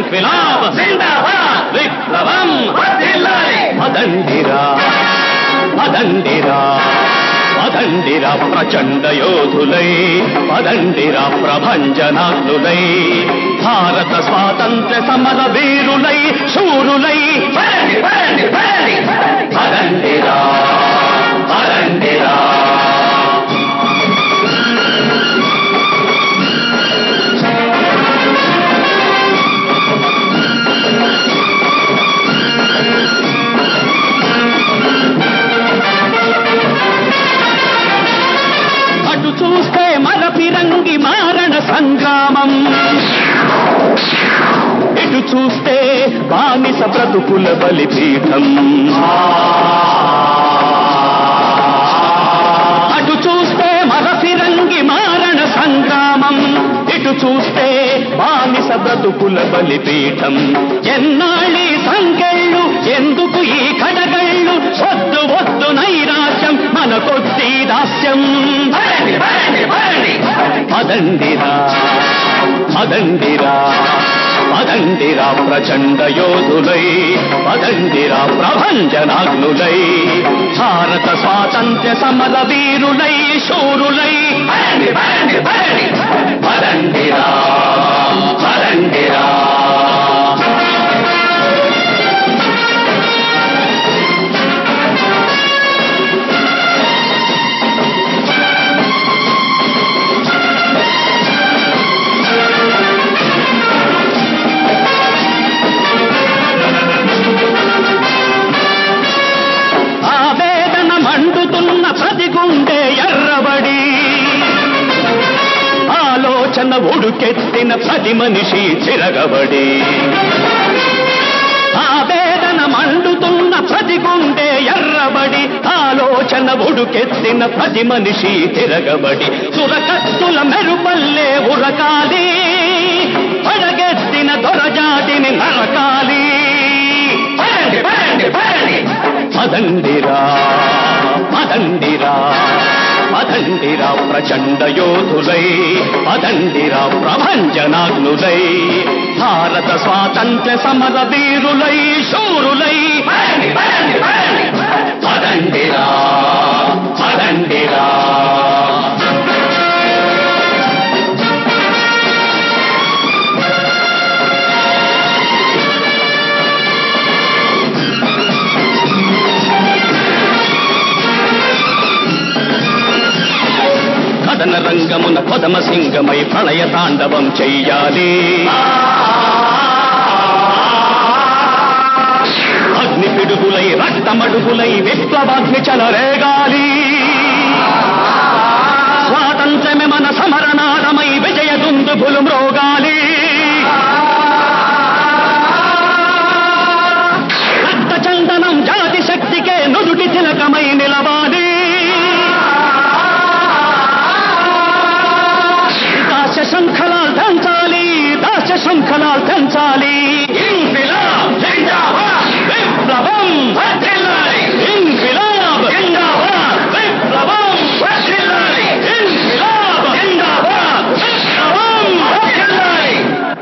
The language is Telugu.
ఇంక్విలాబ్ జిందాబాద్ విప్లవం వర్ధిల్లాలి పదండిరా పదండిరా పదండిరా ప్రచండ యోధులై పదండిరా ప్రభంజనాగ్నులై భారత స్వాతంత్ర్య సమర వీరులై శూరులై పడండి పడండి పడండి పదండిరా పదండిరా అటు చూస్తే మన ఫిరంగి మారణ సంగ్రామం ఇటు చూస్తే బానిస బ్రతుకుల బలిపీఠం అటు చూస్తే మన ఫిరంగి మారణ సంగ్రామం ఇటు చూస్తే బానిస బ్రతుకుల బలిపీఠం ఎన్నాళ్ళి సంకెళ్ళు ఎందుకు ఈ కడగళ్ళు వద్దు వద్దు నైరాశ్యం మన కొద్ది దాస్యం పడండి పడండి పడండి పదండిరా పదండిరా పదండిరా ప్రచండ యోధులై పదండిరా ప్రభంజనాగ్నులై భారత స్వాతంత్ర్య సమర వీరులై శూరులై పడండి పడండి పడండి పదండిరా పదండిరా ఆవేదన మండుతున్న ప్రతి గుండె ఎర్రబడి ఆలోచన ఉడుకెత్తిన ప్రతి మనిషి చిరగబడి ఆవేదన మండుతున్న ప్రతి గుండె ఎర్రబడి ఆలోచన ఉడుకెత్తిన ప్రతి మనిషి తిరగబడి సురకత్తుల మెరుపల్లే ఉరకాలి పడగెత్తిన దొరజాతిని నరకాలి పడండి పడండి పడండి పదండిరా పదండిరా పదండిరా ప్రచండ యోధులై పదండిరా ప్రభంజనాగ్నులై భారత స్వాతంత్ర్య సమర వీరులై శూరులై పడండి పడండి పడండి పదండిరా పదండిరా కథన రంగమున కొదమ సింగమై ప్రళయ తాండవం చెయ్యాలి అగ్ని పిడుగులై రక్తమడుగులై విప్లవాగ్ని చలరేగాలి